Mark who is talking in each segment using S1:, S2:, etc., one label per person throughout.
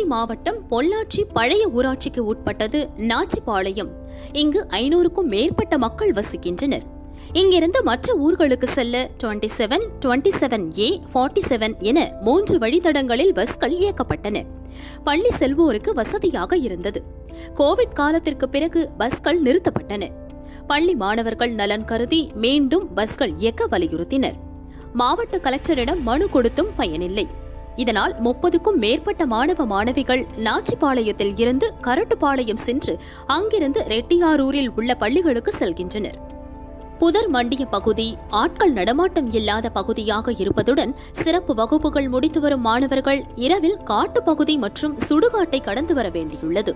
S1: மாவட்டம் பொள்ளாச்சி பழைய ஊராட்சிக்கு உட்பட்டது நாச்சிபாளையம் இங்கு ஐநூறுக்கும் மேற்பட்ட மக்கள் வசிக்கின்றனர் இங்கிருந்து மற்ற ஊர்களுக்கு செல்ல 27 seven twenty seven A forty seven என மூன்று வழித்தடங்களில் பஸ்கள் இயக்கப்பட்டன பள்ளி செல்வோருக்கு வசதியாக இருந்தது கோவிட் காலத்திற்கு பிறகு பஸ்கள் நிறுத்தப்பட்டன பள்ளி மாணவர்கள் நலன் கருதி மீண்டும் பஸ்கள் இயக்க வலியுறுத்தினர் மாவட்ட கலெக்டரிடம் மனு கொடுத்தும் பயனில்லை இதனால் முப்பதுக்கும் மேற்பட்ட மாணவ மாணவிகள் நாச்சிபாளையத்தில் இருந்து கரட்டுப்பாளையம் சென்று அங்கிருந்து ரெட்டியாரூரில் உள்ள பள்ளிகளுக்கு செல்கின்றனர் புதர் மண்டிய பகுதி ஆட்கள் நடமாட்டம் இல்லாத பகுதியாக இருப்பதுடன் சிறப்பு வகுப்புகள் முடித்து வரும் மாணவர்கள் இரவில் காட்டுப் பகுதி மற்றும் சுடுகாட்டை கடந்து வர வேண்டியுள்ளது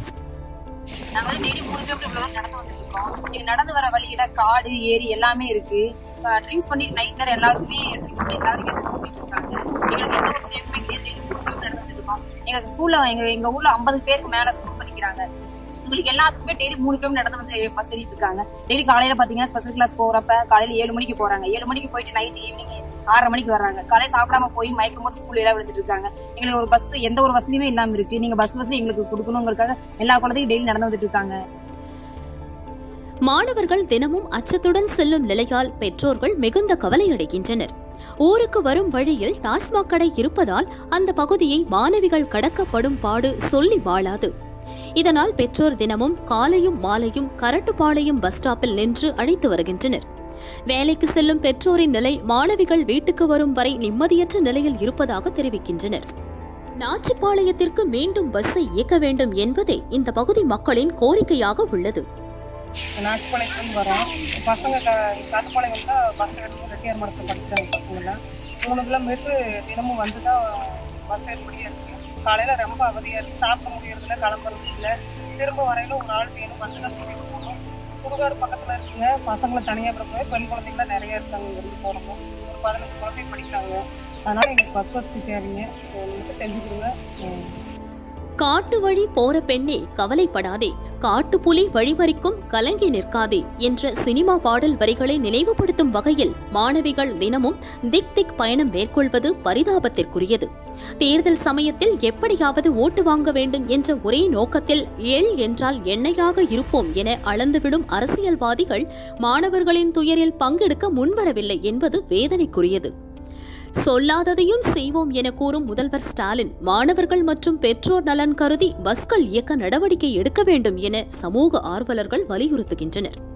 S2: நாங்க வந்து டெய்லி மூணு கிலோமீட்டர் தான் நடந்து வந்துட்டு இருக்கோம் இங்க நடந்து வர வழியில காடு ஏரி எல்லாமே இருக்கு ட்ரிங்க்ஸ் பண்ணி நைட் நேரம் எல்லாருக்குமே ட்ரிங்க்ஸ் பண்ணி எல்லாரும் இங்க சுத்திட்டு இருக்காங்க எங்களுக்கு எந்த ஒரு சேஃப்மே கிடையாது டெய்லி மூணு கிலோமீட்டர் நடந்து வந்துட்டு இருக்கோம் எங்களுக்கு ஸ்கூல்ல எங்க எங்க ஊர்ல ஐம்பது பேருக்கு மேல ஸ்கூல் படிக்கிறாங்க உங்களுக்கு எல்லாத்துக்குமே டெய்லி மூணு கிலோமீட்டர் நடந்து வந்து பஸ் ஏறிட்டு இருக்காங்க டெய்லி காலையில பாத்தீங்கன்னா ஸ்பெஷல் கிளாஸ் போறப்ப காலையில ஏழு மணிக்கு போறாங்க ஏழு மணிக்கு போயிட்டு நைட் ஈவினிங் ஆறரை மணிக்கு வர்றாங்க காலையில சாப்பிடாம போய் மயக்கம் போட்டு ஸ்கூல்ல எல்லாம் விழுந்துட்டு இருக்காங்க எங்களுக்கு ஒரு பஸ் எந்த ஒரு வசதியுமே இல்லாம இருக்கு நீங்க பஸ் வசதி எங்களுக்கு கொடுக்கணுங்கிறதுக்காக எல்லா குழந்தையும் டெய்லி நடந்து வந்துட்டு இருக்காங்க
S1: மாணவர்கள் தினமும் அச்சத்துடன் செல்லும் நிலையால் பெற்றோர்கள் மிகுந்த கவலையடைகின்றனர் ஊருக்கு வரும் வழியில் டாஸ்மாக் கடை இருப்பதால் அந்த பகுதியை மாணவிகள் கடக்கப்படும் பாடு சொல்லி வாழாது இதனால் பெற்றோர் தினமும் காலையும் மாலையும் கரட்டுப்பாளையம் பஸ் ஸ்டாப்பில் நின்று அழைத்து வருகின்றனர் வேலைக்கு செல்லும் பெற்றோரின் நிலை மாணவிகள் வீட்டுக்கு வரும் வரை நிம்மதியற்ற நிலையில் இருப்பதாக தெரிவிக்கின்றனர் நாச்சிப்பாளையத்திற்கு மீண்டும் பஸ்ஸை இயக்க வேண்டும் என்பதே இந்த பகுதி மக்களின் கோரிக்கையாக உள்ளது
S3: நாச்சிப்பாளையத்துலேருந்து வரோம் பசங்க க காட்டுப்பாளையம் தான் பஸ் எடுத்து ரெட்டியார் மடத்தில் படிக்கிறாங்க பசங்களாம் மூணு கிலோமீட்ரு தினமும் வந்து தான் பஸ் ஏற்படியாக இருக்குது காலையில் ரொம்ப அவதியாக இருக்குது சாப்பிட முடியறதில்ல கிளம்புறது இல்லை திரும்ப வரையில ஒரு ஆள் வேணும் பஸ் தான் கூட்டிகிட்டு போகணும் சுடுகாடு பக்கத்தில் இருக்குங்க பசங்களை தனியாக பிறகு பெண் குழந்தைங்களாம் நிறைய இருக்காங்க இங்கேருந்து போகிறவங்க ஒரு பதினஞ்சு குழந்தை படிக்கிறாங்க அதனால் எங்களுக்கு பஸ் வசதி தேவைங்க இதை மட்டும் செஞ்சு கொடுங்க உம்.
S1: காட்டு வழி போற பெண்ணே கவலைப்படாதே காட்டுப்புலி வழிமறிக்கும் கலங்கி நிற்காதே என்ற சினிமா பாடல் வரிகளை நினைவுபடுத்தும் வகையில் மாணவிகள் தினமும் திக் திக் பயணம் மேற்கொள்வது பரிதாபத்திற்குரியது தேர்தல் சமயத்தில் எப்படியாவது ஓட்டு வாங்க வேண்டும் என்ற ஒரே நோக்கத்தில் எள் என்றால் எண்ணெயாக இருப்போம் என அளந்துவிடும் அரசியல்வாதிகள் மாணவர்களின் துயரில் பங்கெடுக்க முன்வரவில்லை என்பது வேதனைக்குரியது சொல்லாததையும் செய்வோம் என கூறும் முதல்வர் ஸ்டாலின் மாணவர்கள் மற்றும் பெற்றோர் நலன் கருதி பஸ்கள் இயக்க நடவடிக்கை எடுக்க வேண்டும் என சமூக ஆர்வலர்கள் வலியுறுத்துகின்றனர்